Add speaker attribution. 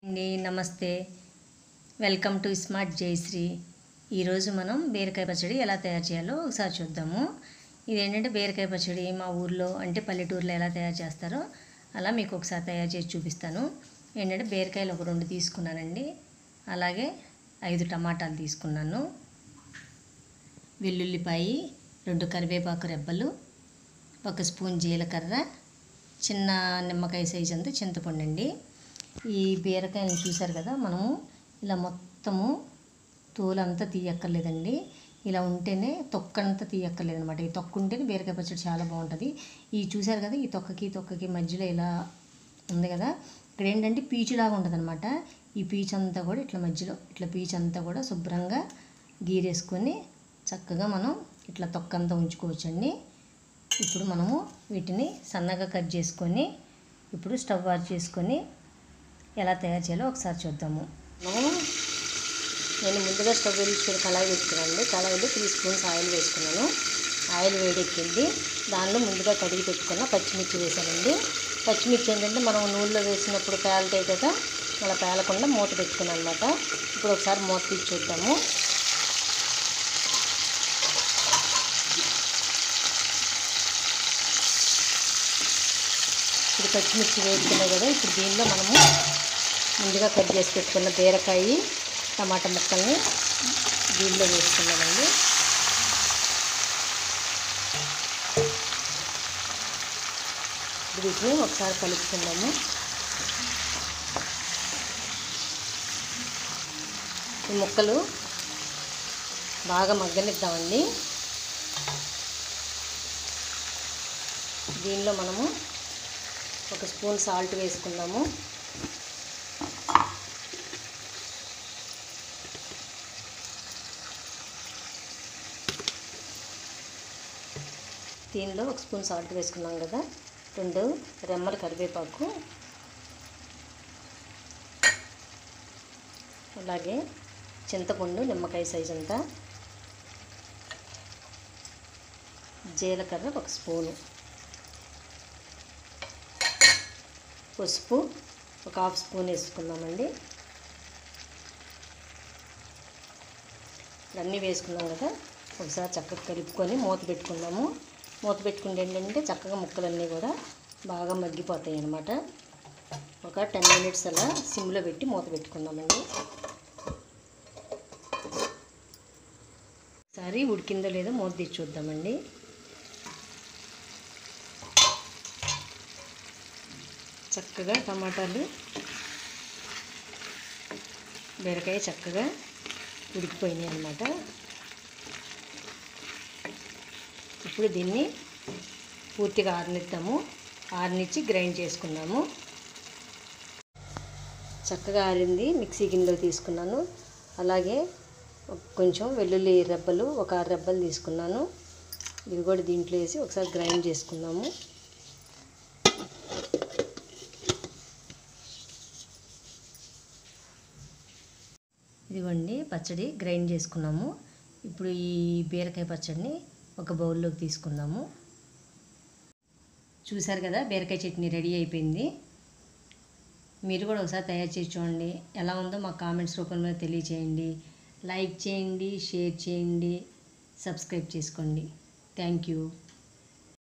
Speaker 1: అండి నమస్తే welcome to smart Jayashree ఈరోజు మనం బీరకాయ పచ్చడి ఎలా తయారు చేయాలో ఒకసారి చూద్దాము ఇదేంటంటే బీరకాయ పచ్చడి మా ఊర్లో అంటే పల్లెటూరులో ఎలా తయారు చేస్తారో అలా మీకు ఒకసారి తయారు చేసి చూపిస్తాను ఏంటంటే బీరకాయలు ఒక రెండు తీసుకున్నానండి అలాగే ఐదు టమాటాలు తీసుకున్నాను వెల్లుల్లిపాయి రెండు కరివేపాకు రెబ్బలు ఒక స్పూన్ జీలకర్ర చిన్న నిమ్మకాయ సైజ్ అంతా చింతపండు అండి ఈ బీరకాయలను చూసారు కదా మనము ఇలా మొత్తము తోలంతా తీయక్కర్లేదండి ఇలా ఉంటేనే తొక్కంతా తీయక్కర్లేదనమాట ఈ తొక్క ఉంటేనే బీరకాయ పచ్చడి చాలా బాగుంటుంది ఈ చూసారు కదా ఈ తొక్కకి తొక్కకి మధ్యలో ఇలా ఉంది కదా ఇక్కడ ఏంటంటే పీచులాగా ఉంటుంది అనమాట ఈ పీచు అంతా కూడా ఇట్లా మధ్యలో ఇట్లా పీచు అంతా కూడా శుభ్రంగా గీరేసుకొని చక్కగా మనం ఇట్లా తొక్కంతా ఉంచుకోవచ్చండి ఇప్పుడు మనము వీటిని సన్నగా కట్ చేసుకొని ఇప్పుడు స్టవ్ ఆన్ చేసుకొని ఎలా తయారు చేయాలో ఒకసారి చూద్దాము మనము నేను ముందుగా స్టవ్ వెలిగించుకొని కళాయి పెట్టుకున్నాను కళాయిలో త్రీ స్పూన్స్ ఆయిల్ వేసుకున్నాను ఆయిల్ వేడెక్కింది దానిలో ముందుగా కడిగి పెట్టుకున్న పచ్చిమిర్చి వేసానండి పచ్చిమిర్చి ఏంటంటే మనం నూనెలో వేసినప్పుడు పేలుతాయి కదా అలా పేలకుండా మూత పెట్టుకున్నాను అనమాట ఇప్పుడు ఒకసారి మూత తీసి చూద్దాము ఇప్పుడు పచ్చిమిర్చి వేసుకున్నాయి కదా ఇప్పుడు దీనిలో మనము ముందుగా కట్ చేసి పెట్టుకున్న బీరకాయ టమాటా ముక్కల్ని దీనిలో వేసుకున్నామండి వీటిని ఒకసారి కలుపుకుందాము ఈ ముక్కలు బాగా మగ్గనిద్దామండి దీనిలో మనము ఒక స్పూన్ సాల్ట్ వేసుకుందాము దీనిలో ఒక స్పూన్ సాల్ట్ వేసుకున్నాం కదా రెండు రెమ్మల కరివేపాకు అలాగే చింతపండు నిమ్మకాయ సైజ్ అంతా జీలకర్ర ఒక స్పూను పసుపు ఒక హాఫ్ స్పూన్ వేసుకుందామండి అన్నీ వేసుకున్నాం కదా ఒకసారి చక్కగా కలుపుకొని మూత పెట్టుకుందాము మూత పెట్టుకుంటే ఏంటంటే చక్కగా ముక్కలన్నీ కూడా బాగా మగ్గిపోతాయి అన్నమాట ఒక టెన్ మినిట్స్ అలా సిమ్లో పెట్టి మూత పెట్టుకుందామండి ఒకసారి ఉడికిందో లేదో మూత తీసి చూద్దామండి చక్కగా టమాటాలు బీరకాయ చక్కగా ఉడికిపోయినాయి అన్నమాట ఇప్పుడు దీన్ని పూర్తిగా ఆరనిద్దాము ఆరనిచ్చి గ్రైండ్ చేసుకున్నాము చక్కగా ఆరింది మిక్సీ గిన్నెలో తీసుకున్నాను అలాగే కొంచెం వెల్లుల్లి రెబ్బలు ఒక ఆరు రెబ్బలు తీసుకున్నాను ఇవి కూడా దీంట్లో వేసి ఒకసారి గ్రైండ్ చేసుకున్నాము ఇదిగోండి పచ్చడి గ్రైండ్ చేసుకున్నాము ఇప్పుడు ఈ బీరకాయ పచ్చడిని ఒక బౌల్లోకి తీసుకుందాము చూసారు కదా బీరకాయ చట్నీ రెడీ అయిపోయింది మీరు కూడా ఒకసారి తయారు చేసి చూడండి ఎలా ఉందో మా కామెంట్స్ రూపంలో తెలియచేయండి లైక్ చేయండి షేర్ చేయండి సబ్స్క్రైబ్ చేసుకోండి థ్యాంక్ యూ